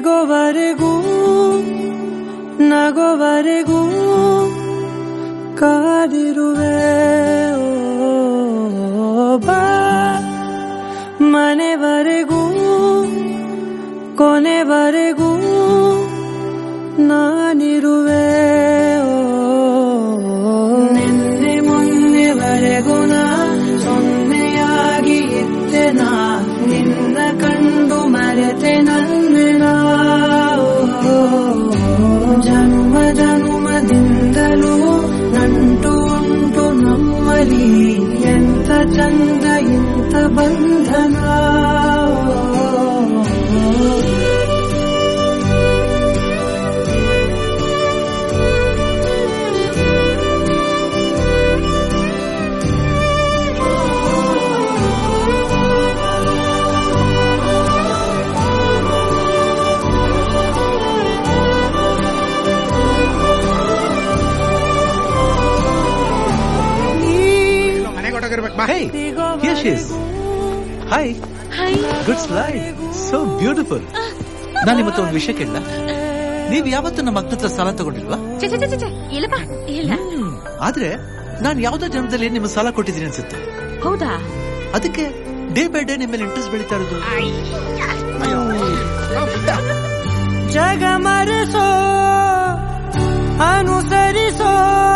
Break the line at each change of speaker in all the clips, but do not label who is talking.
ಸಿಗೋವರೆಗೂ ನಗೋವರೆಗೂ ಕಾದಿರುವೆ ಓ, ಬಾ ಮನೆವರೆಗೂ ಕೊನೆವರೆಗೂ ನಾನಿರುವೆ ಓ, ನಿನ್ನೆ ಮೊನ್ನೆವರೆಗೂ ನಾ ಸೊನ್ನೆಯಾಗಿ ಇದ್ದೆ ನಾ ನಿನ್ನ ಕಂಡು ಮರೆತೆ ನನ್ನೆನ ಜನ್ಮ ಜನ್ಮದಿಂದಲೂ ನಂಟು ಉಂಟು ನಮ್ಮಲಿ ಎಂತ ಚಂದ ಇಂಥ ಬಂಧನ
ಮನೆಗೆ ಹೊಟ್ಟೋಗಿರ್ಬೇಕು ಬಾ
Hey, here she is. Hi,
hi
good slide. So beautiful. ನಾನು ಇವತ್ತು ಒಂದು ವಿಷಯ ಕೇಳ ನೀವ್ ಯಾವತ್ತು ನಮ್ಮ ಅಕ್ಕನ ಹತ್ರ ಸಾಲ ತಗೊಂಡಿಲ್ವಾ
ಚೆ ಚೆ ಚೆ, ಚೆ ಇಲ್ಲಪ್ಪ ಇಲ್ಲ
ಹ್ಮ್. ಆದ್ರೆ ನಾನ್ ಯಾವ್ದೋ ಜನ್ಮದಲ್ಲಿ ನಿಮ್ಮ ಸಾಲ ಕೊಟ್ಟಿದ್ದೀನಿ ಅನ್ಸುತ್ತೆ
ಹೌದಾ
ಅದಕ್ಕೆ ಡೇ ಬೈ ಡೇ ನಿಮ್ಮ ಮೇಲೆ ಇಂಟ್ರೆಸ್ಟ್ ಬೆಳೀತಾ ಇರೋದು
ಜಗ ಮರೆಸೋ ಅನುಸರಿಸೋ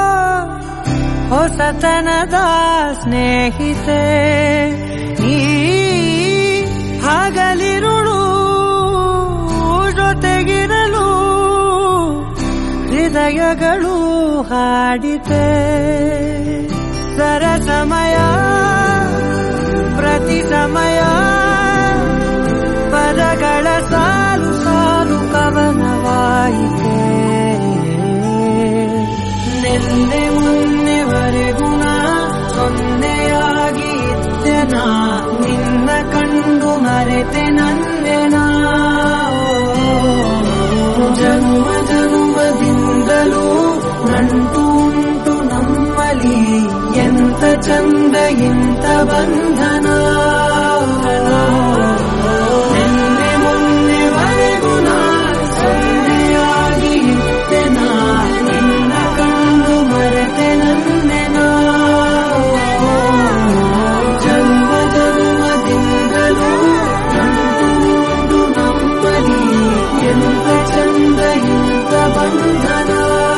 ಹೊಸತನದ ಸ್ನೇಹಿತೆ ನೀ ಹಗಲಿರುಳು ಜೊತೆಗಿರಲು ಹೃದಯಗಳು ಹಾಡಿತೆ ಸರಸಮಯ ಪ್ರತಿ ಸಮಯ ಪದಗಳ ಸಾಲು ಸಾಲು ಕವನವಾಯಿತೆ ನಿನ್ನೆ ಮೊನ್ನೆವರೆಗೂ ನಾ ಸೊನ್ನೆಯಾಗಿ ಇದ್ದೆ ನಾ ನಿನ್ನ ಕಂಡು ಮರೆತೆ ನನ್ನೆನ ಜನ್ಮ ಜನ್ಮದಿಂದಲೂ ನಂಟು ಉಂಟು ನಮ್ಮಲಿ ಎಂತ ಚಂದ ಇಂತ ಬಂಧನ ನಿನ್ನೆ ಮೊನ್ನೆವರೆಗೂ ನಾ ಸೊನ್ನೆಯಾಗಿ ಇದ್ದೆ ನಾ ನಿನ್ನ ಕಂಡು ಮರೆತೆ ನನ್ನೆನ ಜನ್ಮ ಜನ್ಮದಿಂದಲೂ ನಂಟು ಉಂಟು ನಮ್ಮಲಿ ಎಂತ ಚಂದ ಇಂತ ಬಂಧನ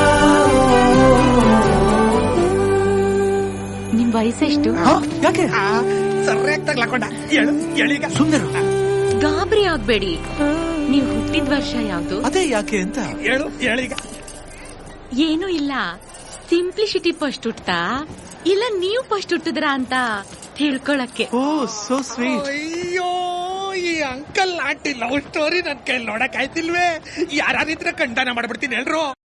ನಿಮ್ ವಯಸ್ಸೆಷ್ಟು
ಹಾ? ಯಾಕೆ
ಸರಿಯಾಗಿ ತಗ್ಲಾಕೊಂಡ ಹೇಳು ಹೇಳೀಗ
ಸುಮ್ಮನೆ
ಗಾಬರಿ ಆಗ್ಬೇಡಿ ನೀವ್ ಹುಟ್ಟಿದ ವರ್ಷ ಯಾವ್ದು
ಅದೇ ಯಾಕೆ ಅಂತ
ಹೇಳು ಹೇಳೀಗ
ಏನೂ ಇಲ್ಲ ಸಿಂಪ್ಲಿಸಿಟಿ ಫಸ್ಟ್ ಹುಟ್ಟಾ ಇಲ್ಲ ನೀವು ಫಸ್ಟ್ ಹುಟ್ಟಿದ್ರ ಅಂತ ತಿಳ್ಕೊಳಕ್ಕೆ
ಓ ಸೋ ಸ್ವೀಟ್
ಅಯ್ಯೋ ಈ ಅಂಕಲ್ ಆಂಟಿ ಲವ್ ಸ್ಟೋರಿ ನನ್ ಕೈಲಿ ನೋಡಕ್ ಆಯ್ತಿಲ್ವೇ ಯಾರಿದ್ರೆ ಖಂಡನ ಮಾಡ್ಬಿಡ್ತೀನಿ ಹೇಳ್ರು